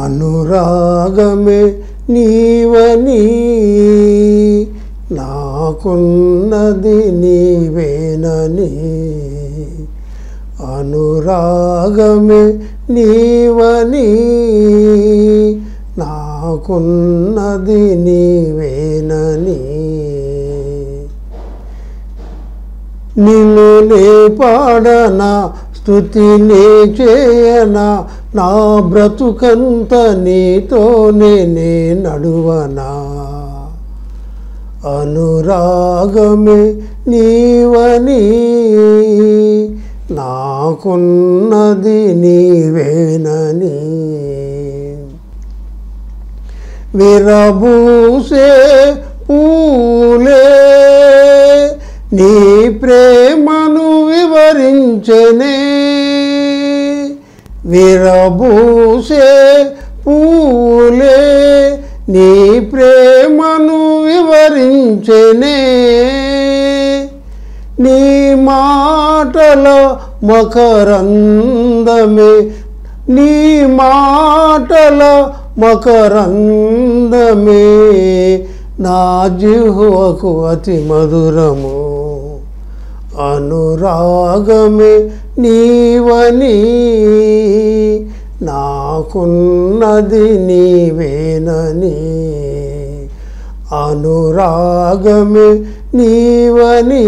అనురాగమే నీవని నాకున్నది నీవేనని అనురాగమే నీవని నాకున్నది నీవేనని నిన్ను నే పాడనా స్థుతి నే చేయనా నా బ్రతుకంత నీతోనే నే నడువనా అనురాగమే నీవని నాకున్నది నీవేనని విరబూసే పూలే నీ ప్రేమను వివరించనే విరబూసే పూలే నీ ప్రేమను వివరించనే నీ మాటల మకరందమే నీ మాటల మకరందమే నా జిహ్వకు అతి మధురము అనురాగమే నీవని నాకున్నది నీవేనని అనురాగమే నీవని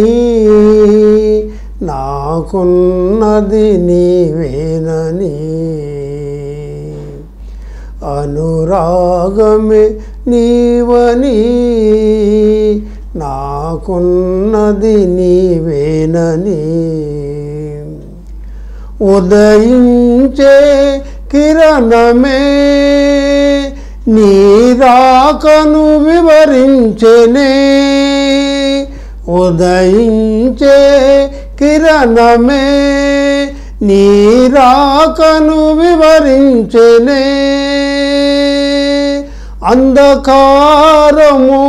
నాకున్నది నీవేనని అనురాగమే నీవని నాకున్నది నీవేనని ఉదయించే కిరణమే నీ రాకను వివరించనే ఉదయించే కిరణమే నీ రాకను వివరించనే అంధకారము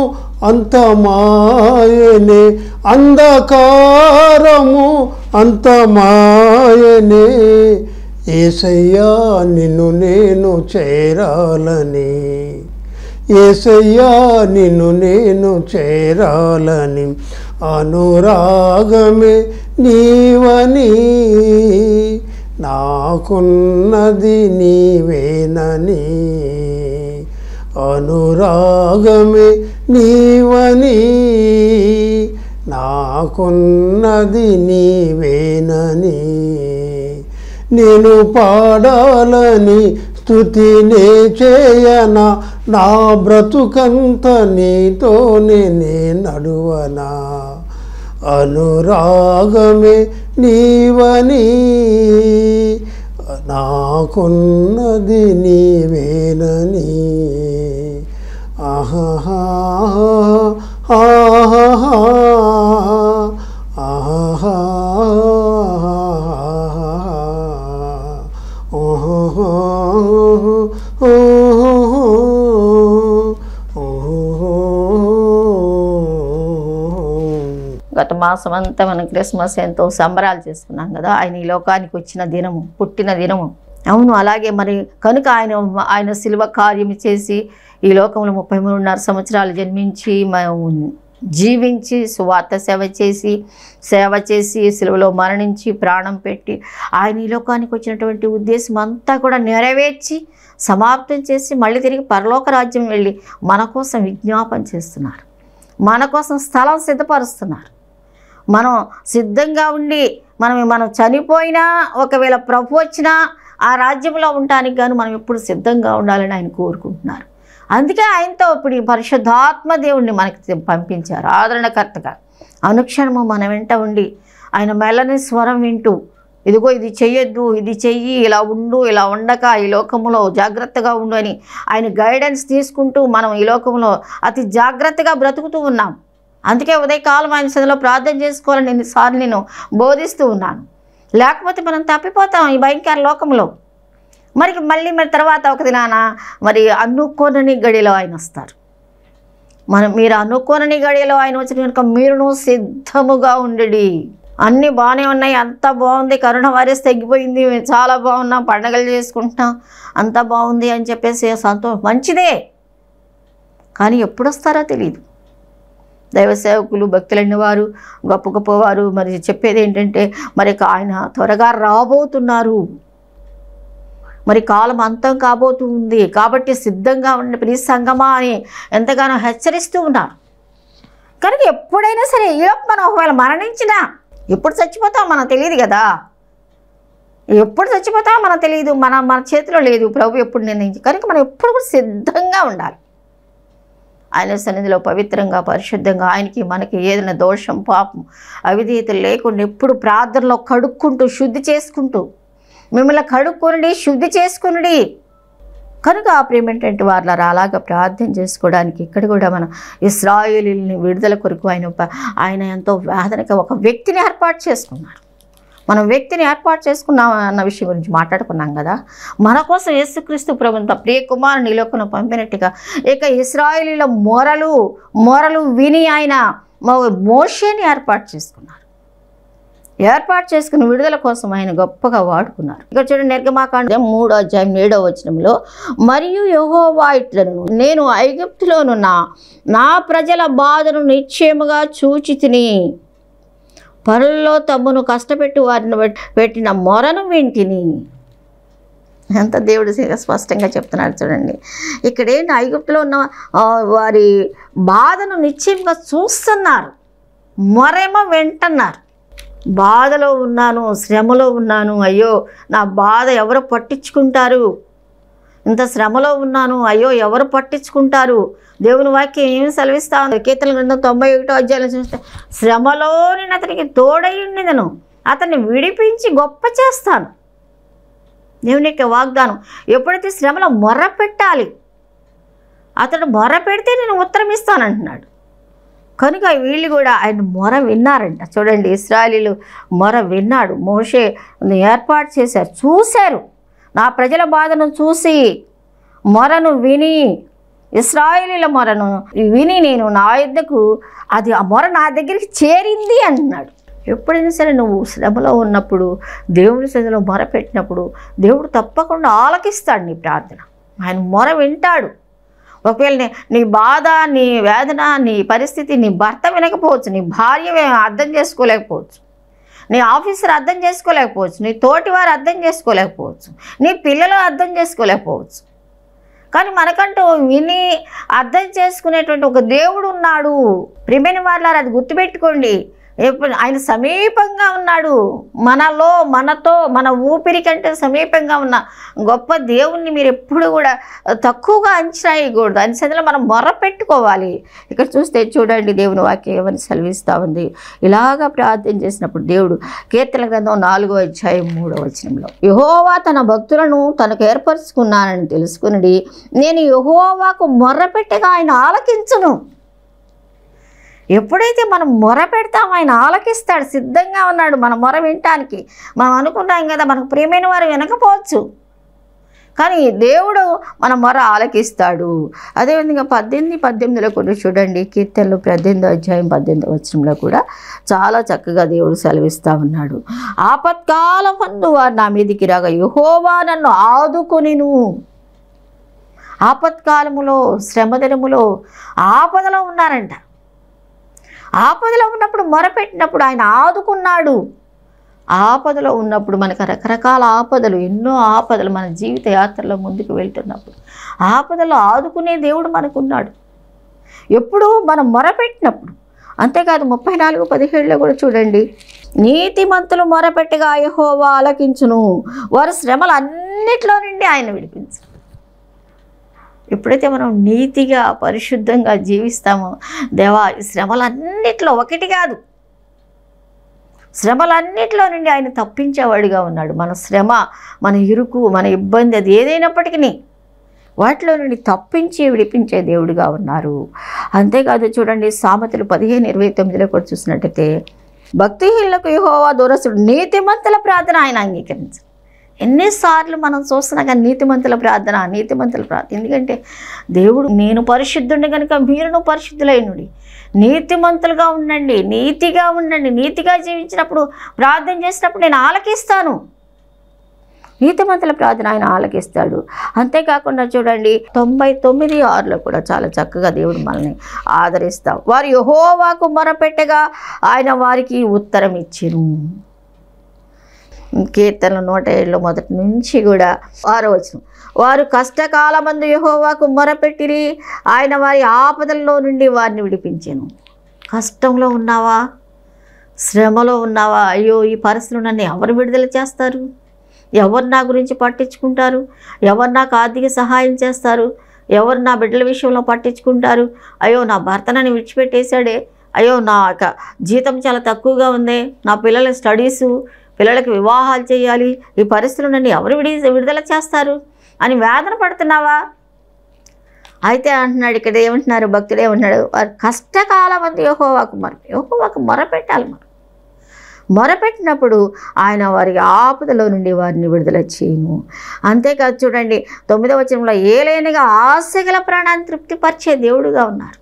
అంతమాయనే అంధకారము అంతమాయనే ఏసయ్యా నిన్ను నేను చేరాలని ఏసయ్యా నిన్ను నేను చేరాలని అనురాగమే నీవని నాకున్నది నీవేనని అనురాగమే నీవని నాకున్నది నీవేనని నేను పాడాలని స్థుతినే చేయనా నా బ్రతుకంత నీతోనే నే నడువనా అనురాగమే నీవని నాకున్నది నీవేనని ఆహా ఆహా ఆహా గత మాసం అంతా మనం క్రిస్మస్ ఎంతో సంబరాలు చేసుకున్నాం కదా ఆయన ఈ లోకానికి వచ్చిన దినము పుట్టిన దినము అవును అలాగే మరి కనుక ఆయన ఆయన శిల్వ కార్యం చేసి ఈ లోకంలో ముప్పై మూడున్నర సంవత్సరాలు జన్మించి మ- జీవించి సువార్త సేవ చేసి సేవ చేసి సిలువలో మరణించి ప్రాణం పెట్టి ఆయన ఈ లోకానికి వచ్చినటువంటి ఉద్దేశం అంతా కూడా నెరవేర్చి సమాప్తం చేసి మళ్ళీ తిరిగి పరలోక రాజ్యం వెళ్ళి మన కోసం విజ్ఞాపన చేస్తున్నారు మన కోసం స్థలం సిద్ధపరుస్తున్నారు మనం సిద్ధంగా ఉండి మనం మనం చనిపోయినా ఒకవేళ ప్రభు వచ్చినా ఆ రాజ్యంలో ఉండటానికి గాను మనం ఎప్పుడు సిద్ధంగా ఉండాలని ఆయన కోరుకుంటున్నారు అందుకే ఆయనతో ఇప్పుడు ఈ పరిశుద్ధాత్మ దేవుణ్ణి మనకి పంపించారు ఆదరణకర్తగా అనుక్షణము మన వెంట ఉండి ఆయన మెల్లని స్వరం వింటూ ఇదిగో ఇది చెయ్యొద్దు ఇది చెయ్యి ఇలా ఉండు ఇలా ఉండక ఈ లోకంలో జాగ్రత్తగా ఉండు అని ఆయన గైడెన్స్ తీసుకుంటూ మనం ఈ లోకంలో అతి జాగ్రత్తగా బ్రతుకుతూ ఉన్నాం అందుకే ఉదయకాలం ఆయన సదిలో ప్రార్థన చేసుకోవాలని ఎన్నిసార్లు నేను బోధిస్తూ ఉన్నాను లేకపోతే మనం తప్పిపోతాం ఈ భయంకర లోకంలో మరి మళ్ళీ మరి తర్వాత ఒక దినాన మరి అనుకోనని గడిలో ఆయన వస్తారు మనం మీరు అనుకోనని గడియలో ఆయన వచ్చిన కనుక మీరును సిద్ధముగా ఉండడి అన్నీ బాగానే ఉన్నాయి అంతా బాగుంది కరోనా వైరస్ తగ్గిపోయింది మేము చాలా బాగున్నాం పండగలు చేసుకుంటున్నాం అంతా బాగుంది అని చెప్పేసి సంతోషం మంచిదే కానీ ఎప్పుడు వస్తారో తెలియదు దైవ సేవకులు భక్తులైన వారు గొప్ప గొప్పవారు మరి చెప్పేది ఏంటంటే మరి ఆయన త్వరగా రాబోతున్నారు మరి కాలం అంతం కాబోతుంది కాబట్టి సిద్ధంగా ఉండే ప్రియ సంగమా అని ఎంతగానో హెచ్చరిస్తూ ఉన్నారు కనుక ఎప్పుడైనా సరే ఈలోపు మనం ఒకవేళ మరణించినా ఎప్పుడు చచ్చిపోతాం మనకు తెలియదు కదా ఎప్పుడు చచ్చిపోతామో మనకు తెలియదు మన మన చేతిలో లేదు ప్రభు ఎప్పుడు నిర్ణయించి కనుక మనం ఎప్పుడు కూడా సిద్ధంగా ఉండాలి ఆయన సన్నిధిలో పవిత్రంగా పరిశుద్ధంగా ఆయనకి మనకి ఏదైనా దోషం పాపం అవిధేయతలు లేకుండా ఎప్పుడు ప్రార్థనలో కడుక్కుంటూ శుద్ధి చేసుకుంటూ మిమ్మల్ని కడుక్కొనండి శుద్ధి చేసుకునండి కనుక ఆ ప్రేమేంటంటే వాళ్ళ అలాగా ప్రార్థన చేసుకోవడానికి ఇక్కడ కూడా మనం ఇస్రాయేలీని విడుదల కొరకు ఆయన ప- ఆయన ఎంతో వేదనగా ఒక వ్యక్తిని ఏర్పాటు చేసుకున్నాడు మనం వ్యక్తిని ఏర్పాటు చేసుకున్నాం అన్న విషయం గురించి మాట్లాడుకున్నాం కదా మన కోసం యేసుక్రీస్తు ప్రభుత్వ ప్రియ కుమారుని ఈ లోకంలో పంపినట్టుగా ఇక ఇస్రాయేలీల మొరలు మొరలు విని ఆయన మో- మోషేని ఏర్పాటు చేసుకున్నారు ఏర్పాటు చేసుకుని విడుదల కోసం ఆయన గొప్పగా వాడుకున్నారు ఇక్కడ చూడండి నిర్గమాకాండం మూడో అధ్యాయం ఏడో వచనంలో మరియు యెహోవా ఇట్లను నేను ఐగుప్తులోనున్న నా ప్రజల బాధను నిశ్చయముగా చూచి తిని పనుల్లో తమ్మును కష్టపెట్టి వారిని పెట్- పెట్టిన మొరను వింటిని ఎంత దేవుడు సి- స్పష్టంగా చెప్తున్నాడు చూడండి ఇక్కడ ఏంటి ఐగుప్తులో ఉన్న ఆ, వారి బాధను నిశ్చయంగా చూస్తున్నారు మొరేమో వింటున్నారు బాధలో ఉన్నాను శ్రమలో ఉన్నాను అయ్యో నా బాధ ఎవరు పట్టించుకుంటారు ఇంత శ్రమలో ఉన్నాను అయ్యో ఎవరు పట్టించుకుంటారు దేవుని వాక్యం ఏమి సెలవిస్తా ఉంది కీర్తన గ్రంథం తొంభై ఒకటో అధ్యాయంలో చూస్తే శ్రమలో నేను అతనికి తోడయ్యుండిదను అతన్ని విడిపించి గొప్ప చేస్తాను దేవుని యొక్క వాగ్దానం ఎప్పుడైతే శ్రమలో మొర్ర పెట్టాలి అతడు మొర్ర పెడితే నేను ఉత్తరం ఇస్తానంటున్నాడు కనుక వీళ్ళు కూడా ఆయన మొర విన్నారంట చూడండి ఇస్రాయలీలు మొర విన్నాడు మోషే ఏర్పాటు చేశారు చూశారు నా ప్రజల బాధను చూసి మొరను విని ఇస్రాయేలీల మొరను విని నేను నా యుద్ధకు అది ఆ మొర నా దగ్గరికి చేరింది అంటున్నాడు ఎప్పుడైనా సరే నువ్వు శ్రమలో ఉన్నప్పుడు దేవుని సన్నిధిలో మొర పెట్టినప్పుడు దేవుడు తప్పకుండా ఆలకిస్తాడు నీ ప్రార్థన ఆయన మొర వింటాడు ఒకవేళ నీ నీ బాధ నీ వేదన నీ పరిస్థితి నీ భర్త వినకపోవచ్చు నీ భార్య వే- అర్థం చేసుకోలేకపోవచ్చు నీ ఆఫీసర్ అర్థం చేసుకోలేకపోవచ్చు నీ తోటి వారు అర్థం చేసుకోలేకపోవచ్చు నీ పిల్లలు అర్థం చేసుకోలేకపోవచ్చు కానీ మనకంటూ విని అర్థం చేసుకునేటువంటి ఒక దేవుడు ఉన్నాడు ప్రియమైన వాళ్ళారు అది గుర్తుపెట్టుకోండి ఎప్పుడు ఆయన సమీపంగా ఉన్నాడు మనలో మనతో మన ఊపిరి కంటే సమీపంగా ఉన్న గొప్ప దేవుణ్ణి మీరు ఎప్పుడు కూడా తక్కువగా అంచనా వేయకూడదు అంచనాలో మనం మొర్ర పెట్టుకోవాలి ఇక్కడ చూస్తే చూడండి దేవుని వాక్యం ఏమని సెలవిస్తూ ఉంది ఇలాగా ప్రార్థన చేసినప్పుడు దేవుడు కీర్తన గ్రంథం నాలుగో అధ్యాయం మూడో వచనంలో యహోవా తన భక్తులను తనకు ఏర్పరచుకున్నానని తెలుసుకుని నేను యహోవాకు మొర్ర పెట్టగా ఆయన ఆలకించును ఎప్పుడైతే మనం మొర పెడతాం ఆయన ఆలకిస్తాడు సిద్ధంగా ఉన్నాడు మన మొర వినటానికి మనం అనుకుంటాం కదా మనకు ప్రియమైన వారు వినకపోవచ్చు కానీ దేవుడు మన మొర ఆలకిస్తాడు అదేవిధంగా పద్దెనిమిది పద్దెనిమిదిలో కూడా చూడండి కీర్తనలు పద్దెనిమిది అధ్యాయం పద్దెనిమిది వచ్చంలో కూడా చాలా చక్కగా దేవుడు సెలవిస్తూ ఉన్నాడు ఆపత్కాలం మందు వారు నా మీదికి రాగా యహోవా నన్ను ఆదుకొనిను ఆపత్కాలములో శ్రమదినములో ఆపదలో ఉన్నారంట ఆపదలో ఉన్నప్పుడు మొరపెట్టినప్పుడు ఆయన ఆదుకున్నాడు ఆపదలో ఉన్నప్పుడు మనకు రకరకాల ఆపదలు ఎన్నో ఆపదలు మన జీవిత యాత్రలో ముందుకు వెళ్తున్నప్పుడు ఆపదలో ఆదుకునే దేవుడు మనకున్నాడు ఎప్పుడు మనం మొరపెట్టినప్పుడు అంతేకాదు ముప్పై నాలుగు పదిహేడులో కూడా చూడండి నీతిమంతులు మొరపెట్టగా యెహోవా ఆలకించును వారి శ్రమలు అన్నిట్లో నుండి ఆయన విడిపించు ఎప్పుడైతే మనం నీతిగా పరిశుద్ధంగా జీవిస్తామో దేవా ఈ శ్రమలన్నిట్లో ఒకటి కాదు శ్రమలన్నిట్లో నుండి ఆయన తప్పించేవాడిగా ఉన్నాడు మన శ్రమ మన ఇరుకు మన ఇబ్బంది అది ఏదైనప్పటికీ వాటిలో నుండి తప్పించి విడిపించే దేవుడిగా ఉన్నారు అంతేకాదు చూడండి సామెతలు పదిహేను ఇరవై తొమ్మిదిలో కూడా చూసినట్టయితే భక్తిహీనులకు యెహోవా దూరస్తుడు నీతిమంతుల ప్రార్థన ఆయన అంగీకరించారు ఎన్నిసార్లు మనం చూస్తున్నా కానీ నీతిమంతుల ప్రార్థన నీతిమంతుల ప్రార్థన ఎందుకంటే దేవుడు నేను పరిశుద్ధుడిని కనుక మీరును పరిశుద్ధులైనడి నీతిమంతులుగా ఉండండి నీతిగా ఉండండి నీతిగా జీవించినప్పుడు ప్రార్థన చేసినప్పుడు నేను ఆలకిస్తాను నీతిమంతుల ప్రార్థన ఆయన ఆలకిస్తాడు అంతేకాకుండా చూడండి తొంభై తొమ్మిది ఆరులో కూడా చాలా చక్కగా దేవుడు మనల్ని ఆదరిస్తాం వారు యహోవాకు మొరపెట్టగా ఆయన వారికి ఉత్తరం ఇచ్చిను కీర్తనల నూట ఏడులో మొదటి నుంచి కూడా వారు వచ్చిన వారు కష్టకాలమందు యహోవాకు మొరపెట్టిరి ఆయన వారి ఆపదల్లో నుండి వారిని విడిపించాను కష్టంలో ఉన్నావా శ్రమలో ఉన్నావా అయ్యో ఈ పరిస్థితులు నన్ను ఎవరు విడుదల చేస్తారు ఎవరు నా గురించి పట్టించుకుంటారు ఎవరు నాకు ఆర్థిక సహాయం చేస్తారు ఎవరు నా బిడ్డల విషయంలో పట్టించుకుంటారు అయ్యో నా భర్త నన్ను విడిచిపెట్టేశాడే అయ్యో నా యొక్క జీతం చాలా తక్కువగా ఉంది నా పిల్లల స్టడీసు పిల్లలకి వివాహాలు చేయాలి ఈ పరిస్థితులు నన్ను ఎవరు విడి విడుదల చేస్తారు అని వేదన పడుతున్నావా అయితే అంటున్నాడు ఇక్కడ ఏమంటున్నారు భక్తుడు ఏమంటున్నాడు వారు కష్టకాలం అంది యహోవాకు మొర యహోవాకు మొరపెట్టాలి మనం మొరపెట్టినప్పుడు ఆయన వారికి ఆపదలో నుండి వారిని విడుదల చేయను అంతేకాదు చూడండి తొమ్మిదవ వచనంలో ఏలైనగా ఆశగల ప్రాణాన్ని తృప్తిపరిచే దేవుడుగా ఉన్నారు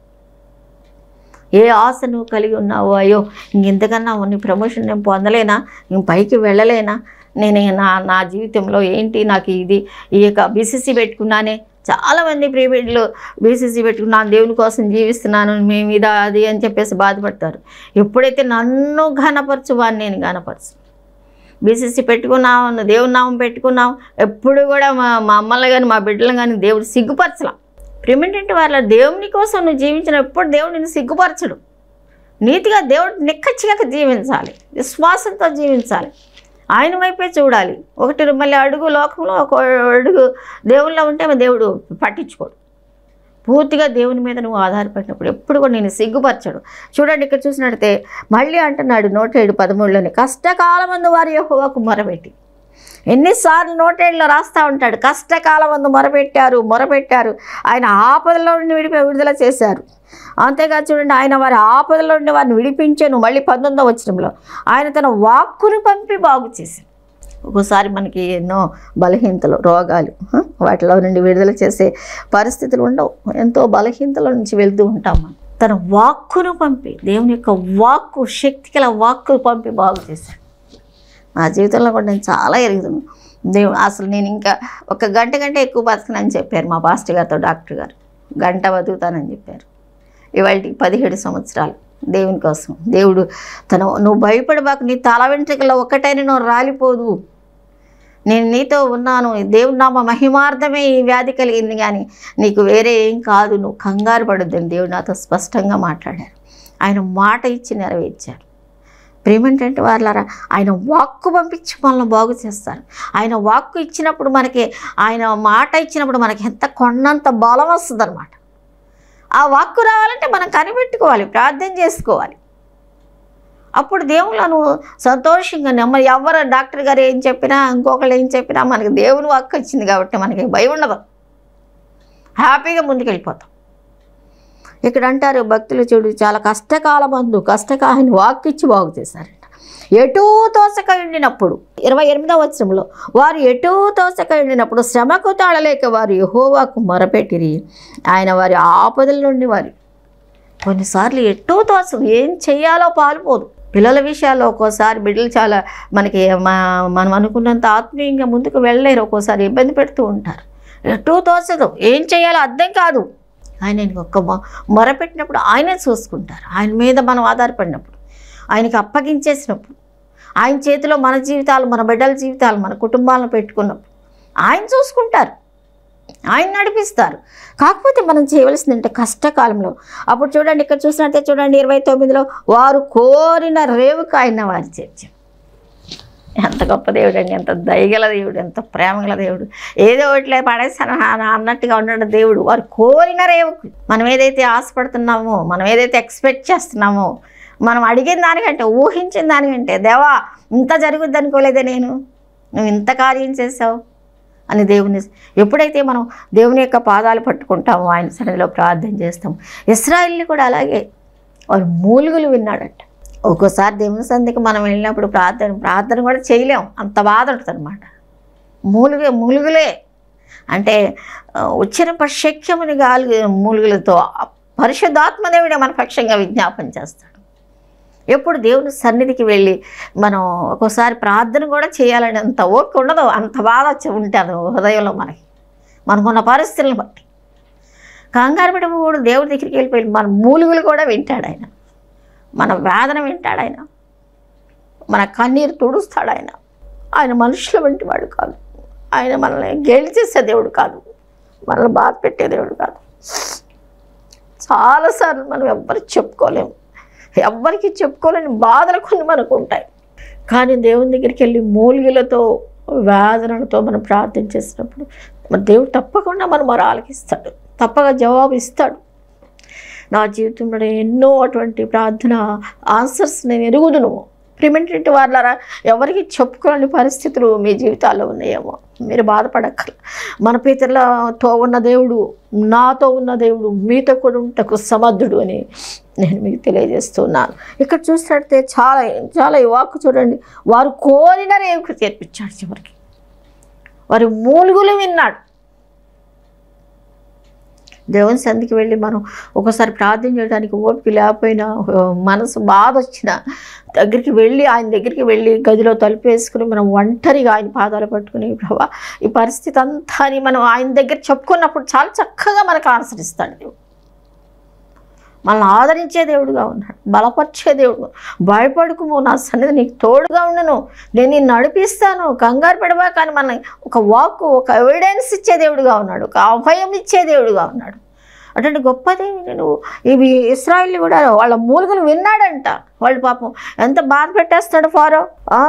ఏ ఆశ నువ్వు కలిగి ఉన్నావో అయ్యో ఇంకెంతకన్నా నీ ప్రమోషన్ నేను పొందలేనా ఇంక పైకి వెళ్ళలేనా నేను నా నా జీవితంలో ఏంటి నాకు ఇది ఈ యొక్క బీసీసీ పెట్టుకున్నానే చాలామంది ప్రీపెయిడ్లు బీసీసీ పెట్టుకున్నాను దేవుని కోసం జీవిస్తున్నాను మీ మీద అది అని చెప్పేసి బాధపడతారు ఎప్పుడైతే నన్ను ఘనపరచు వాడిని నేను ఘనపరచు బీసీసీ పెట్టుకున్నాం దేవుని నామం పెట్టుకున్నాం ఎప్పుడు కూడా మా మా అమ్మల్ని కానీ మా బిడ్డలు కానీ దేవుడు సిగ్గుపరచలా ప్రిమిటెంట్ వాళ్ళ దేవుని కోసం నువ్వు జీవించిన ఎప్పుడు దేవుడు నిన్ను సిగ్గుపరచడు నీతిగా దేవుడు నిక్కచ్చిగా జీవించాలి విశ్వాసంతో జీవించాలి ఆయన వైపే చూడాలి ఒకటి మళ్ళీ అడుగు లోకంలో ఒక అడుగు దేవుళ్ళో ఉంటే మరి దేవుడు పట్టించుకోడు పూర్తిగా దేవుని మీద నువ్వు ఆధారపడినప్పుడు ఎప్పుడు కూడా నేను సిగ్గుపరచడు చూడండి ఇక్కడ చూసినట్టయితే మళ్ళీ అంటున్నాడు నూట ఏడు పదమూడులోని కష్టకాలమందు వారి యెహోవాకు మొరపెట్టి ఎన్నిసార్లు నోటేళ్ళలో రాస్తూ ఉంటాడు కష్టకాలం అందు మొరపెట్టారు మొరపెట్టారు ఆయన ఆపదలో నుండి విడిపి విడుదల చేశారు అంతేకాదు చూడండి ఆయన వారి ఆపదలో నుండి వారిని విడిపించాను మళ్ళీ పంతొమ్మిదో వచ్చినంలో ఆయన తన వాక్కును పంపి బాగు చేశాను ఒక్కోసారి మనకి ఎన్నో బలహీనతలు రోగాలు హ? వాటిలో నుండి విడుదల చేసే పరిస్థితులు ఉండవు ఎంతో బలహీనతల నుంచి వెళ్తూ ఉంటాం మనం తన వాక్కును పంపి దేవుని యొక్క వాక్కు శక్తి గల వాక్కు పంపి బాగు చేశాడు నా జీవితంలో కూడా నేను చాలా ఎరుగుతున్నాను దేవుడు అసలు నేను ఇంకా ఒక గంట కంటే ఎక్కువ బతకనని చెప్పారు మా పాస్టర్ గారితో డాక్టర్ గారు గంట బతుకుతానని చెప్పారు ఇవాళకి పదిహేడు సంవత్సరాలు దేవుని కోసం దేవుడు తన నువ్వు భయపడబాకు నీ తల వెంట్రుకలో ఒక్కటైనా నువ్వు రాలిపోదు నేను నీతో ఉన్నాను దేవుడి నామ మహిమార్థమే ఈ వ్యాధి కలిగింది కానీ నీకు వేరే ఏం కాదు నువ్వు కంగారు పడొద్దని దేవుడు నాతో స్పష్టంగా మాట్లాడారు ఆయన మాట ఇచ్చి నెరవేర్చారు ప్రేమేంటంటే వాళ్ళరా ఆయన వాక్కు పంపించి మనల్ని బాగు చేస్తారు ఆయన వాక్కు ఇచ్చినప్పుడు మనకి ఆయన మాట ఇచ్చినప్పుడు మనకి ఎంత కొండంత బలం వస్తుంది అనమాట ఆ వాక్కు రావాలంటే మనం కనిపెట్టుకోవాలి ప్రార్థన చేసుకోవాలి అప్పుడు దేవుళ్ళ నువ్వు సంతోషంగా నెమ్మది ఎవరు డాక్టర్ గారు ఏం చెప్పినా ఇంకొకళ్ళు ఏం చెప్పినా మనకి దేవుని వాక్కు వచ్చింది కాబట్టి మనకి భయం ఉండదు హ్యాపీగా ముందుకెళ్ళిపోతాం ఇక్కడ అంటారు భక్తులు చూడు చాలా కష్టకాలం అందు కష్టక ఆయన వాక్కు ఇచ్చి బాగు చేశారంట ఎటూ తోసక ఉండినప్పుడు ఇరవై ఎనిమిదవ వచనంలో వారు ఎటూ తోసక ఉండినప్పుడు శ్రమకు తాళలేక వారు యహోవాకు మొరపెట్టిరి ఆయన వారి ఆపదల నుండి వారి కొన్నిసార్లు ఎటూ తోచదు ఏం చెయ్యాలో పాలుపోదు పిల్లల విషయాల్లో ఒక్కోసారి బిడ్డలు చాలా మనకి మా- మనం అనుకున్నంత ఆత్మీయంగా ముందుకు వెళ్ళలేరు ఒక్కోసారి ఇబ్బంది పెడుతూ ఉంటారు ఎటూ తోచదు ఏం చేయాలో అర్థం కాదు ఆయన ఒక్క మొ- మొరపెట్టినప్పుడు ఆయనే చూసుకుంటారు ఆయన మీద మనం ఆధారపడినప్పుడు ఆయనకి అప్పగించేసినప్పుడు ఆయన చేతిలో మన జీవితాలు మన బిడ్డల జీవితాలు మన కుటుంబాలను పెట్టుకున్నప్పుడు ఆయన చూసుకుంటారు ఆయన నడిపిస్తారు కాకపోతే మనం చేయవలసింది అంటే కష్టకాలంలో అప్పుడు చూడండి ఇక్కడ చూసినట్టే చూడండి ఇరవై తొమ్మిదిలో వారు కోరిన రేవుకు ఆయన వారి చర్చ ఎంత గొప్ప దేవుడు అండి ఎంత దయగల దేవుడు ఎంత ప్రేమగల దేవుడు ఏదో ఒకటిలే పడేసాను అన్న- అన్నట్టుగా ఉన్నాడు దేవుడు వారు కోరిన రేవుకు మనం ఏదైతే ఆశపడుతున్నామో మనం ఏదైతే ఎక్స్పెక్ట్ చేస్తున్నామో మనం అడిగిన దానికంటే ఊహించిన దానికంటే దేవా ఇంత జరుగుద్ది అనుకోలేదే నేను నువ్వు ఇంత కార్యం చేసావు అని దేవుని ఎప్పుడైతే మనం దేవుని యొక్క పాదాలు పట్టుకుంటామో ఆయన సన్నిధిలో ప్రార్థన చేస్తాం ఇస్రాయిల్ని కూడా అలాగే వారు మూలుగులు విన్నాడట ఒక్కోసారి దేవుని సంధికి మనం వెళ్ళినప్పుడు ప్రార్థన ప్రార్థన కూడా చేయలేం అంత బాధ ఉంటుంది అనమాట మూలుగే మూలుగులే అంటే ఆ, ఉచ్చరింప శక్యముని గాలి మూలుగులతో పరిశుద్ధాత్మదేవుడే మన పక్షంగా విజ్ఞాపన చేస్తాడు ఎప్పుడు దేవుని సన్నిధికి వెళ్ళి మనం ఒక్కోసారి ప్రార్థన కూడా చేయాలని అంత ఓపిక ఉండదు అంత బాధ వచ్చి ఉంటుంది హృదయంలో మనకి మనకున్న పరిస్థితులను బట్టి కంగారు పడము కూడా దేవుడి దగ్గరికి వెళ్ళిపోయి మన మూలుగులు కూడా వింటాడు ఆయన మన వేదన వింటాడు ఆయన మన కన్నీరు తుడుస్తాడు ఆయన ఆయన మనుషుల వంటి వాడు కాదు ఆయన మనల్ని గేలి చేసే దేవుడు కాదు మనల్ని బాధ పెట్టే దేవుడు కాదు చాలాసార్లు మనం ఎవ్వరికి చెప్పుకోలేము ఎవ్వరికి చెప్పుకోలేని బాధలు కొన్ని మనకు ఉంటాయి కానీ దేవుని దగ్గరికి వెళ్ళి మూలికలతో వేదనలతో మనం ప్రార్థన చేసినప్పుడు మన దేవుడు తప్పకుండా మనం మరి ఆలకిస్తాడు తప్పక జవాబు ఇస్తాడు నా జీవితంలో ఎన్నో అటువంటి ప్రార్థన ఆన్సర్స్ నేను ఎరుగుదును ప్రిమెంటెంట్ వాళ్ళరా ఎవరికి చెప్పుకోని పరిస్థితులు మీ జీవితాల్లో ఉన్నాయేమో మీరు బాధపడక్కర్ల మన పితరులతో ఉన్న దేవుడు నాతో ఉన్న దేవుడు మీతో కూడా ఉంటకు సమర్థుడు అని నేను మీకు తెలియజేస్తున్నాను ఇక్కడ చూసినట్టే చాలా చాలా ఈ వాక్కు చూడండి వారు కోరిన రేవుకు చేర్పించాడు చివరికి వారి మూలుగులు విన్నాడు దేవుని సంధికి వెళ్ళి మనం ఒకసారి ప్రార్థన చేయడానికి ఓపిక లేకపోయినా ఆ, మనసు బాధ వచ్చిన దగ్గరికి వెళ్ళి ఆయన దగ్గరికి వెళ్ళి గదిలో తలుపేసుకుని మనం ఒంటరిగా ఆయన పాదాలు పట్టుకుని ప్రభా ఈ పరిస్థితి అంతా అని మనం ఆయన దగ్గర చెప్పుకున్నప్పుడు చాలా చక్కగా మనకు ఆన్సరిస్తాడు దేవుడు మనల్ని ఆదరించే దేవుడుగా ఉన్నాడు బలపరిచే దేవుడు భయపడుకుము నా సన్నిధి నీకు తోడుగా ఉండను నేను నిన్ను నడిపిస్తాను కంగారు పెడవా కానీ మన ఒక వాక్ ఒక ఎవిడెన్స్ ఇచ్చే దేవుడుగా ఉన్నాడు ఒక అభయం ఇచ్చే దేవుడుగా ఉన్నాడు అటువంటి గొప్ప దేవుడు నువ్వు ఇవి ఇస్రాయిల్ కూడా వాళ్ళ మూలుగులు విన్నాడంట వాళ్ళు పాపం ఎంత బాధ పెట్టేస్తాడు ఫారో ఆ,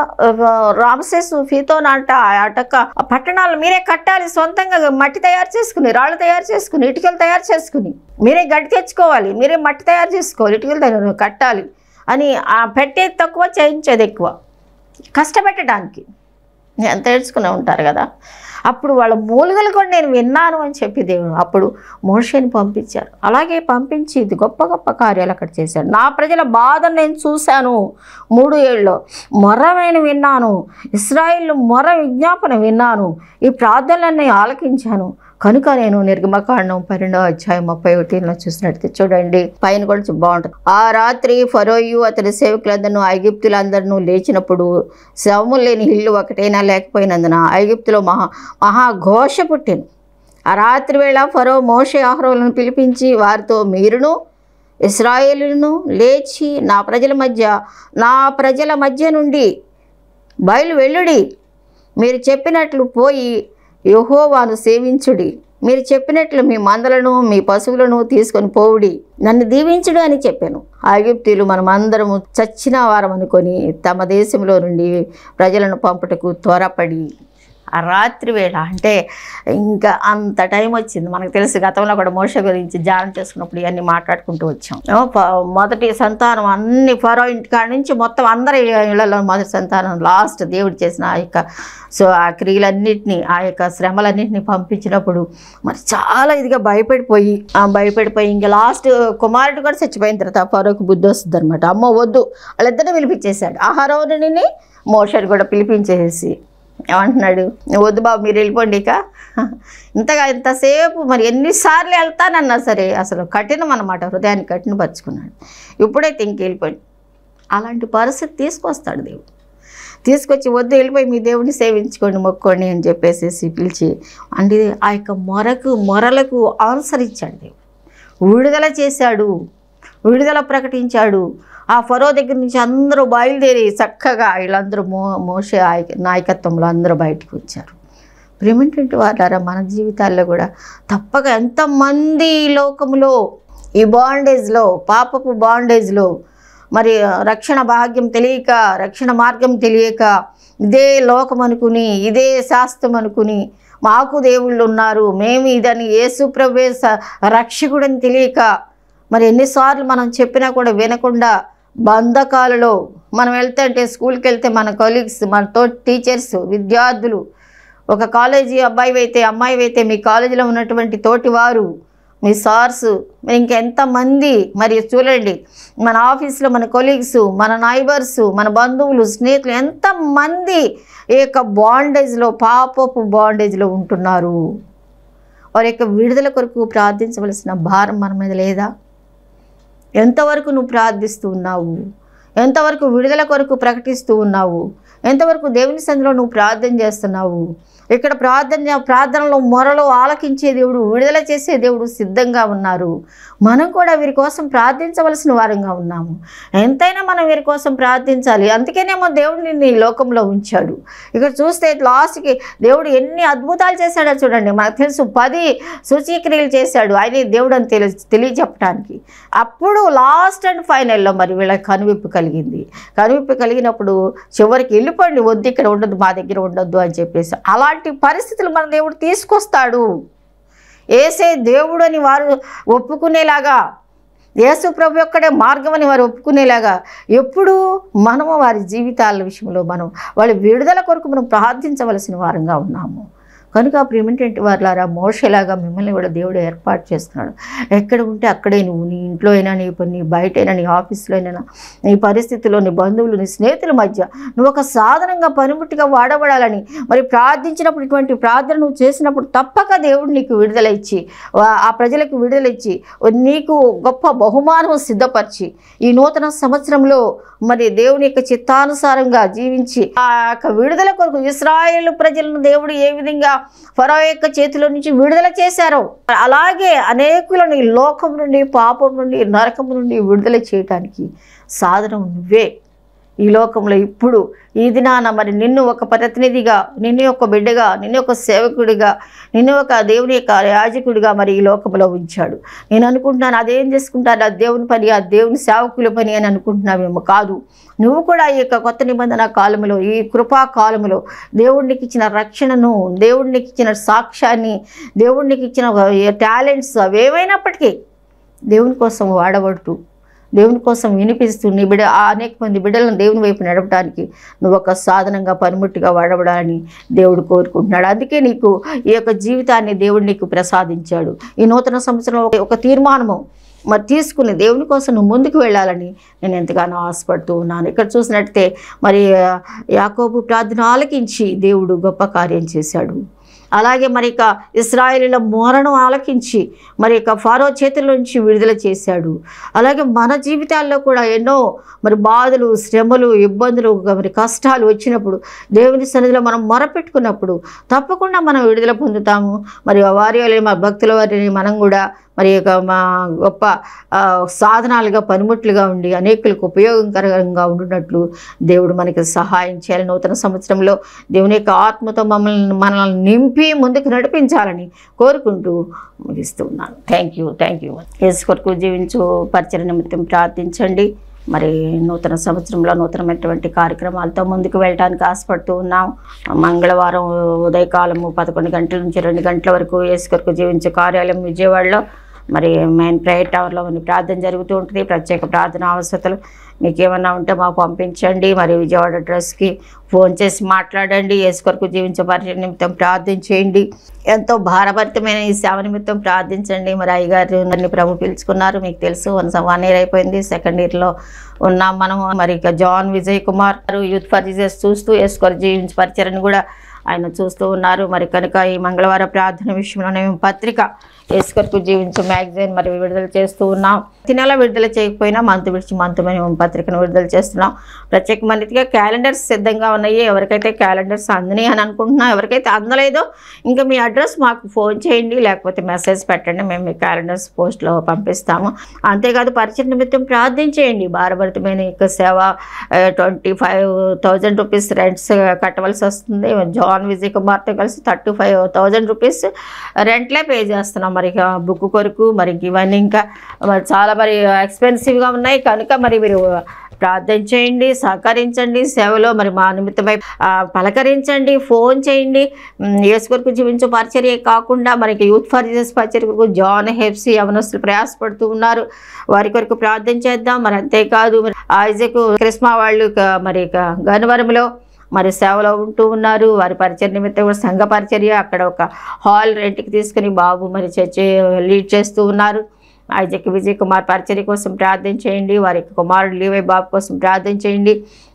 రామసేసు ఫీతోన్ అంట అటక ఆ పట్టణాలు మీరే కట్టాలి సొంతంగా మట్టి తయారు చేసుకుని రాళ్ళు తయారు చేసుకుని ఇటుకలు తయారు చేసుకుని మీరే గడ్డి తెచ్చుకోవాలి మీరే మట్టి తయారు చేసుకోవాలి ఇటుకలు తయారు కట్టాలి అని ఆ పెట్టేది తక్కువ చేయించేది ఎక్కువ కష్టపెట్టడానికి ఎంత ఏడ్చుకునే ఉంటారు కదా అప్పుడు వాళ్ళ మూలుగలు కూడా నేను విన్నాను అని చెప్పి దేవుడు అప్పుడు మోషేని పంపించారు అలాగే పంపించి ఇది గొప్ప గొప్ప కార్యాలు అక్కడ చేశాడు నా ప్రజల బాధను నేను చూశాను మూడు ఏళ్ళలో మొర్ర నేను విన్నాను ఇస్రాయిల్ మొర్ర విజ్ఞాపన విన్నాను ఈ ప్రార్థనలన్నీ ఆలకించాను కనుక నేను నిర్గమకాండం పన్నెండో అధ్యాయం ముప్పై ఒకటిలో చూసినట్టు చూడండి పైన కూడా చూ- బాగుంటుంది ఆ రాత్రి ఫరోయు అతని సేవకులందరూ ఐగుప్తులందరూ లేచినప్పుడు శవములు లేని ఇల్లు ఒకటైనా లేకపోయినందున ఐగుప్తులో మహా మహాఘోష పుట్టింది ఆ రాత్రి వేళ ఫరో మోషే ఆహ్రోలను పిలిపించి వారితో మీరును ఇస్రాయేలును లేచి నా ప్రజల మధ్య నా ప్రజల మధ్య నుండి బయలు వెళ్ళుడి మీరు చెప్పినట్లు పోయి యెహోవాను సేవించుడి మీరు చెప్పినట్లు మీ మందలను మీ పశువులను తీసుకొని పోవుడి నన్ను దీవించుడు అని చెప్పాను ఆగిప్తీలు మనమందరము చచ్చిన వారం అనుకొని తమ దేశంలో నుండి ప్రజలను పంపుటకు త్వరపడి ఆ రాత్రి వేళ అంటే ఇంకా అంత టైం వచ్చింది మనకు తెలుసు గతంలో కూడా మోస గురించి ధ్యానం చేసుకున్నప్పుడు ఇవన్నీ మాట్లాడుకుంటూ వచ్చాం ఏమో ప- మొదటి సంతానం అన్ని ఫరో ఇంటికాడ నుంచి మొత్తం అందరి ఇళ్లలో మొదటి సంతానం లాస్ట్ దేవుడు చేసిన ఆ యొక్క సో ఆ క్రియలన్నింటినీ ఆ యొక్క శ్రమలన్నింటినీ పంపించినప్పుడు మరి చాలా ఇదిగా భయపడిపోయి ఆ భయపడిపోయి ఇంకా లాస్ట్ కుమారుడు కూడా చచ్చిపోయిన తర్వాత ఫరోకు బుద్ధి వస్తుంది అనమాట అమ్మ వద్దు వాళ్ళిద్దరిని పిలిపించేశాడు ఆ హరోని మోషని కూడా పిలిపించేసి ఏమంటున్నాడు వద్దు బాబు మీరు వెళ్ళిపోండి ఇక ఇంతగా ఇంతసేపు మరి ఎన్నిసార్లు వెళ్తానన్నా సరే అసలు కఠినం అన్నమాట హృదయాన్ని కఠినపరుచుకున్నాడు ఇప్పుడైతే ఇంక వెళ్ళిపోండి అలాంటి పరిస్థితి తీసుకొస్తాడు దేవుడు తీసుకొచ్చి వద్దు వెళ్ళిపోయి మీ దేవుడిని సేవించుకోండి మొక్కోండి అని చెప్పేసి పిలిచి అంటే ఆ యొక్క మొరకు మొరలకు ఆన్సర్ ఇచ్చాడు దేవుడు విడుదల చేశాడు విడుదల ప్రకటించాడు ఆ ఫరో దగ్గర నుంచి అందరూ బయలుదేరి చక్కగా వీళ్ళందరూ మో మోసే ఆయ- నాయకత్వంలో అందరూ బయటకు వచ్చారు ప్రేమేంటంటే వాళ్ళారా మన జీవితాల్లో కూడా తప్పక ఎంతమంది ఈ లోకంలో ఈ బాండేజ్లో పాపపు బాండేజ్లో మరి రక్షణ భాగ్యం తెలియక రక్షణ మార్గం తెలియక ఇదే లోకం అనుకుని ఇదే శాస్త్రం అనుకుని మాకు దేవుళ్ళు ఉన్నారు మేము ఇదని యేసు ప్రభే స- రక్షకుడని తెలియక మరి ఎన్నిసార్లు మనం చెప్పినా కూడా వినకుండా బంధకాలలో మనం వెళ్తే అంటే స్కూల్కి వెళ్తే మన కొలీగ్స్ మన తోటి టీచర్స్ విద్యార్థులు ఒక కాలేజీ అబ్బాయి అయితే అమ్మాయి అయితే మీ కాలేజీలో ఉన్నటువంటి తోటి వారు మీ సార్స్ మరి ఇంకెంతమంది మరి చూడండి మన ఆఫీస్లో మన కొలీగ్స్ మన నైబర్స్ మన బంధువులు స్నేహితులు ఎంతమంది ఈ యొక్క బాండేజ్లో పాపపు బాండేజ్లో ఉంటున్నారు వారి యొక్క విడుదల కొరకు ప్రార్థించవలసిన భారం మన మీద లేదా ఎంతవరకు నువ్వు ప్రార్థిస్తూ ఉన్నావు ఎంతవరకు విడుదల కొరకు ప్రకటిస్తూ ఉన్నావు ఎంతవరకు దేవుని సందులో నువ్వు ప్రార్థన చేస్తున్నావు ఇక్కడ ప్రార్థన ప్రార్థనలో మొరలో ఆలకించే దేవుడు విడుదల చేసే దేవుడు సిద్ధంగా ఉన్నారు మనం కూడా వీరి కోసం ప్రార్థించవలసిన వారంగా ఉన్నాము ఎంతైనా మనం వీరి కోసం ప్రార్థించాలి అందుకేనేమో దేవుడు నిన్ను ఈ లోకంలో ఉంచాడు ఇక్కడ చూస్తే లాస్ట్కి దేవుడు ఎన్ని అద్భుతాలు చేశాడో చూడండి మనకు తెలుసు పది సూచక్రియలు చేశాడు ఆయన దేవుడు అని తెలి తెలియచెప్పడానికి అప్పుడు లాస్ట్ అండ్ ఫైనల్లో మరి వీళ్ళకి కనువిప్పు కలిగింది కనువిప్పు కలిగినప్పుడు చివరికి వెళ్ళిపోండి వద్దు ఇక్కడ ఉండదు మా దగ్గర ఉండొద్దు అని చెప్పేసి అలాంటి పరిస్థితులు మన దేవుడు తీసుకొస్తాడు ఏసే దేవుడు అని వారు ఒప్పుకునేలాగా యేసు ప్రభు ఒక్కడే మార్గం అని వారు ఒప్పుకునేలాగా ఎప్పుడు మనము వారి జీవితాల విషయంలో మనం వాళ్ళ విడుదల కొరకు మనం ప్రార్థించవలసిన వారంగా ఉన్నాము కనుక ప్రేమేంటంటే వారులారా మోషలాగా మిమ్మల్ని కూడా దేవుడు ఏర్పాటు చేస్తున్నాడు ఎక్కడ ఉంటే అక్కడే నువ్వు నీ ఇంట్లో అయినా నీ నీ బయట అయినా నీ ఆఫీస్లో అయినా నీ పరిస్థితుల్లో నీ బంధువులు నీ స్నేహితుల మధ్య నువ్వు ఒక సాధనంగా పనిముట్టిగా వాడబడాలని మరి ప్రార్థించినప్పుడు ఇటువంటి ప్రార్థన నువ్వు చేసినప్పుడు తప్పక దేవుడు నీకు విడుదల ఇచ్చి వా- ఆ ప్రజలకు విడుదల ఇచ్చి నీకు గొప్ప బహుమానం సిద్ధపరిచి ఈ నూతన సంవత్సరంలో మరి దేవుని యొక్క చిత్తానుసారంగా జీవించి ఆ యొక్క విడుదల కొరకు ఇస్రాయేల్ ప్రజలను దేవుడు ఏ విధంగా ఫరో యొక్క చేతిలో నుంచి విడుదల చేశారో అలాగే అనేకులను ఈ లోకం నుండి పాపం నుండి నరకం నుండి విడుదల చేయటానికి సాధనం నువ్వే ఈ లోకంలో ఇప్పుడు ఈ దినాన మరి నిన్ను ఒక ప్రతినిధిగా నిన్ను ఒక బిడ్డగా నిన్ను ఒక సేవకుడిగా నిన్ను ఒక దేవుని యొక్క యాజకుడిగా మరి ఈ లోకంలో ఉంచాడు నేను అనుకుంటున్నాను అదేం చేసుకుంటాను ఆ దేవుని పని ఆ దేవుని సేవకుల పని అని అనుకుంటున్నావేమో కాదు నువ్వు కూడా ఈ యొక్క కొత్త నిబంధన కాలంలో ఈ కృపా కాలంలో దేవుడికి ఇచ్చిన రక్షణను దేవుడికి ఇచ్చిన సాక్ష్యాన్ని దేవుడికి ఇచ్చిన టాలెంట్స్ అవేమైనప్పటికీ దేవుని కోసం వాడబడుతూ దేవుని కోసం వినిపిస్తూ నీ బిడ్డ ఆ అనేక మంది బిడ్డలను దేవుని వైపు నడపడానికి నువ్వు ఒక సాధనంగా పనిముట్టిగా వాడబడాలని దేవుడు కోరుకుంటున్నాడు అందుకే నీకు ఈ యొక్క జీవితాన్ని దేవుడు నీకు ప్రసాదించాడు ఈ నూతన సంవత్సరంలో ఒక తీర్మానము మరి తీసుకుని దేవుని కోసం నువ్వు ముందుకు వెళ్ళాలని నేను ఎంతగానో ఆశపడుతూ ఉన్నాను ఇక్కడ చూసినట్టే మరి ఆ, యాకోబు ప్రార్థన ఆలకించి దేవుడు గొప్ప కార్యం చేశాడు అలాగే మరి ఇక ఇస్రాయేలీల మోరను ఆలకించి మరి ఇక ఫారో చేతుల నుంచి విడుదల చేశాడు అలాగే మన జీవితాల్లో కూడా ఎన్నో మరి బాధలు శ్రమలు ఇబ్బందులు మరి కష్టాలు వచ్చినప్పుడు దేవుని సన్నిధిలో మనం మొరపెట్టుకున్నప్పుడు తప్పకుండా మనం విడుదల పొందుతాము మరి వారి వల్ల మా భక్తుల వారిని మనం కూడా మరి ఇక మా గొప్ప ఆ, సాధనాలుగా పనిముట్లుగా ఉండి అనేకులకు ఉపయోగకరంగా ఉండున్నట్లు దేవుడు మనకి సహాయం చేయాలి నూతన సంవత్సరంలో దేవుని యొక్క ఆత్మతో మమ్మల్ని మనల్ని నింపి ముందుకు నడిపించాలని కోరుకుంటూ ముగిస్తూ ఉన్నాను thank you thank you Yesu కొరకు జీవించు పరిచయ నిమిత్తం ప్రార్థించండి మరి నూతన సంవత్సరంలో నూతనమైనటువంటి కార్యక్రమాలతో ముందుకు వెళ్ళడానికి ఆశపడుతూ ఉన్నాం మంగళవారం ఉదయకాలము పదకొండు గంటల నుంచి రెండు గంటల వరకు యేసు కొరకు జీవించే కార్యాలయం విజయవాడలో మరి మెయిన్ ప్రేయర్ టవర్లో ఉన్న ప్రార్థన జరుగుతూ ఉంటుంది ప్రత్యేక ప్రార్థన అవసరతలు మీకు ఏమన్నా ఉంటే మాకు పంపించండి మరి విజయవాడ అడ్రస్కి ఫోన్ చేసి మాట్లాడండి యేసు కొరకు జీవించే పరిచయ నిమిత్తం ప్రార్థన చేయండి ఎంతో భారభరితమైన ఈ సేవ నిమిత్తం ప్రార్థించండి మరి అయ్యగారు నన్ను ప్రభు పిలుచుకున్నారు మీకు తెలుసు వన్ వన్ ఇయర్ అయిపోయింది సెకండ్ ఇయర్లో ఉన్నాం మనం మరి ఇక జాన్ విజయ్ కుమార్ గారు యూత్ ఫర్ జీసస్ చూస్తూ యేసు కొరకు జీవించే పరిచయని కూడా ఆయన చూస్తూ ఉన్నారు మరి కనుక ఈ మంగళవారం ప్రార్థన విషయంలో మేము పత్రిక యేసు కొరకు జీవించే మ్యాగజైన్ మరి విడుదల చేస్తూ ఉన్నాం ప్రతి నెల విడుదల చేయకపోయినా మంత్ విడిచి మంత్ మేము పత్రికను విడుదల చేస్తున్నాం ప్రత్యేకమైనదిగా క్యాలెండర్స్ సిద్ధంగా ఉన్నాయి ఎవరికైతే క్యాలెండర్స్ అందినాయి అని అనుకుంటున్నా ఎవరికైతే అందలేదో ఇంకా మీ అడ్రస్ మాకు ఫోన్ చేయండి లేకపోతే మెసేజ్ పెట్టండి మేము మీ క్యాలెండర్స్ పోస్ట్లో పంపిస్తాము అంతేకాదు పరిచయ నిమిత్తం ప్రార్థించేయండి భారభరితమైన యొక్క సేవ twenty five thousand rupees rents కట్టవలసి వస్తుంది జాన్ విజయ్ కుమార్తో కలిసి థర్టీ ఫైవ్ థౌజండ్ రూపీస్ రెంట్లే పే చేస్తున్నాం మరి ఇక బుక్ కొరకు మరి ఇంక ఇవన్నీ ఇంకా మరి చాలా మరి ఎక్స్పెన్సివ్గా ఉన్నాయి కనుక మరి మీరు ప్రార్థన చేయండి సహకరించండి సేవలో మరి మా నిమిత్తమై ఆ, పలకరించండి ఫోన్ చేయండి ఉమ్, యేసు కొరకు జీవించే పరిచర్య కాకుండా మనకి యూత్ ఫర్ జీసస్ పరిచర్య కొరకు జాన్ హెఫ్సీ యవనస్తులు ప్రయాసపడుతూ ఉన్నారు వారి కొరకు ప్రార్థన చేద్దాం మరి అంతేకాదు మరి ఐజక్ క్రిస్మా వాళ్ళు ఇక మరి ఇక గన్నవరంలో మరి సేవలో ఉంటూ ఉన్నారు వారి పరిచయ నిమిత్తం కూడా సంఘ పరిచర్య అక్కడ ఒక హాల్ రెంట్కి తీసుకుని బాబు మరి చర్చ లీడ్ చేస్తూ ఉన్నారు ఐజక్ విజయ్ కుమార్ పరిచర్య కోసం ప్రార్థన చేయండి వారి కుమారుడు లీవై బాబు కోసం ప్రార్థన చేయండి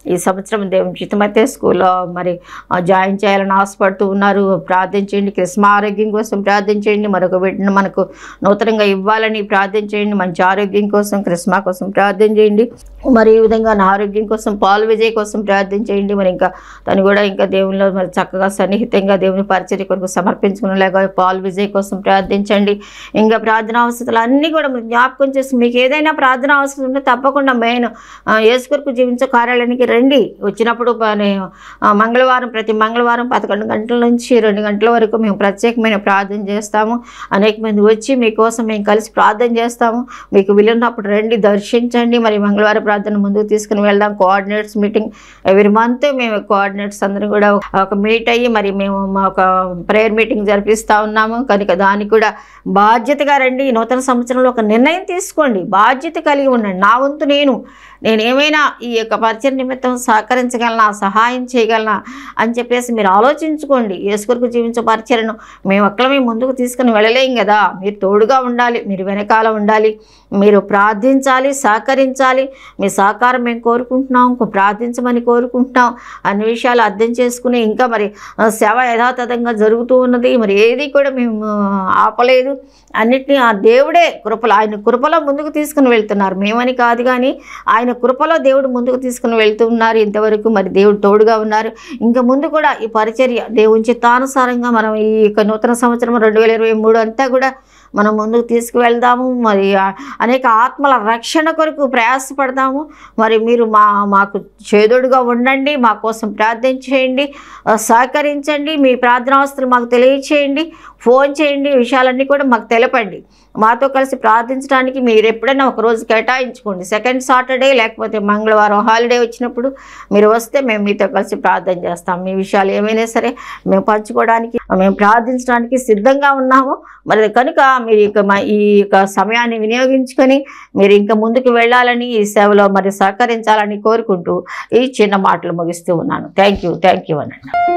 ఈ సంవత్సరం దేవుని చిత్తమైతే స్కూల్లో మరి ఆ, జాయిన్ చేయాలని ఆశపడుతూ ఉన్నారు ప్రార్థించండి కృష్ణ ఆరోగ్యం కోసం ప్రార్థించండి మరొక బిడ్డను మనకు నూతనంగా ఇవ్వాలని ప్రార్థించండి మంచి ఆరోగ్యం కోసం కృష్ణ కోసం ప్రార్థన చేయండి మరి ఈ విధంగా నా ఆరోగ్యం కోసం పాలు విజయ్ కోసం ప్రార్థన చేయండి మరి ఇంకా తను కూడా ఇంకా దేవునిలో మరి చక్కగా సన్నిహితంగా దేవుని పరిచర్య కొరకు సమర్పించుకునేలాగా పాలు విజయ్ కోసం ప్రార్థించండి ఇంకా ప్రార్థన అవసరాలు అన్నీ కూడా మీరు జ్ఞాపకం చేసి మీకు ఏదైనా ప్రార్థన అవసరం ఉంటే తప్పకుండా మెయిన్ యేసు కొరకు జీవించే కార్యాలయానికి రండి వచ్చినప్పుడు పని- ఆ, మంగళవారం ప్రతి మంగళవారం పదకొండు గంటల నుంచి రెండు గంటల వరకు మేము ప్రత్యేకమైన ప్రార్థన చేస్తాము అనేక మంది వచ్చి మీకోసం మేము కలిసి ప్రార్థన చేస్తాము మీకు వీలున్నప్పుడు రండి దర్శించండి మరి మంగళవారం ప్రార్థన ముందుకు తీసుకుని వెళ్దాం కోఆర్డినేట్స్ మీటింగ్ ఎవ్రీ మంత్ మేము కోఆర్డినేట్స్ అందరం కూడా ఒక మీట్ అయ్యి మరి మేము మా ఒక ప్రేయర్ మీటింగ్ జరిపిస్తూ ఉన్నాము కనుక దానికి కూడా బాధ్యతగా రండి ఈ నూతన సంవత్సరంలో ఒక నిర్ణయం తీసుకోండి బాధ్యత కలిగి ఉండండి నా వంతు నేను నేను ఏమైనా ఈ యొక్క పరిచయ నిమిత్తం సహకరించగలనా సహాయం చేయగలనా అని చెప్పేసి మీరు ఆలోచించుకోండి యేసుకొరకు జీవించే పరిచయను మేము ఒక్కలమే ముందుకు తీసుకుని వెళ్ళలేం కదా మీరు తోడుగా ఉండాలి మీరు వెనకాల ఉండాలి మీరు ప్రార్థించాలి సహకరించాలి మీ సహకారం మేము కోరుకుంటున్నాం ఇంకో ప్రార్థించమని కోరుకుంటున్నాం అన్ని విషయాలు అర్థం చేసుకుని ఇంకా మరి ఆ, సేవ యథాతథంగా జరుగుతూ ఉన్నది మరి ఏది కూడా మేము ఆ, ఆపలేదు అన్నిటినీ ఆ దేవుడే కృపలో ఆయన కృపలో ముందుకు తీసుకుని వెళ్తున్నారు మేమని కాదు కానీ ఆయన కృపలో దేవుడు ముందుకు తీసుకుని వెళ్తున్నారు ఇంతవరకు మరి దేవుడు తోడుగా ఉన్నారు ఇంకా ముందు కూడా ఈ పరిచర్య దేవుని చిత్తానుసారంగా మనం ఈ యొక్క నూతన సంవత్సరం రెండు వేల ఇరవై మూడు అంతా కూడా మనం ముందుకు తీసుకువెళ్దాము మరి ఆ అనేక ఆత్మల రక్షణ కొరకు ప్రయాసపడదాము మరి మీరు మా మాకు చేదోడుగా ఉండండి మా కోసం ప్రార్థన చేయండి ఆ, సహకరించండి మీ ప్రార్థనావస్థలు మాకు తెలియచేయండి ఫోన్ చేయండి ఈ విషయాలన్నీ కూడా మాకు తెలపండి మాతో కలిసి ప్రార్థించడానికి మీరు ఎప్పుడైనా ఒక రోజు కేటాయించుకోండి సెకండ్ సాటర్డే లేకపోతే మంగళవారం హాలిడే వచ్చినప్పుడు మీరు వస్తే మేము మీతో కలిసి ప్రార్థన చేస్తాం మీ విషయాలు ఏమైనా సరే మేము పంచుకోవడానికి మేము ప్రార్థించడానికి సిద్ధంగా ఉన్నాము మరి కనుక మీరు ఇక మా ఈ యొక్క సమయాన్ని వినియోగించుకొని మీరు ఇంకా ముందుకు వెళ్ళాలని ఈ సేవలో మరి సహకరించాలని కోరుకుంటూ ఈ చిన్న మాటలు ముగిస్తూ ఉన్నాను థ్యాంక్ యూ థ్యాంక్ యూ అనండి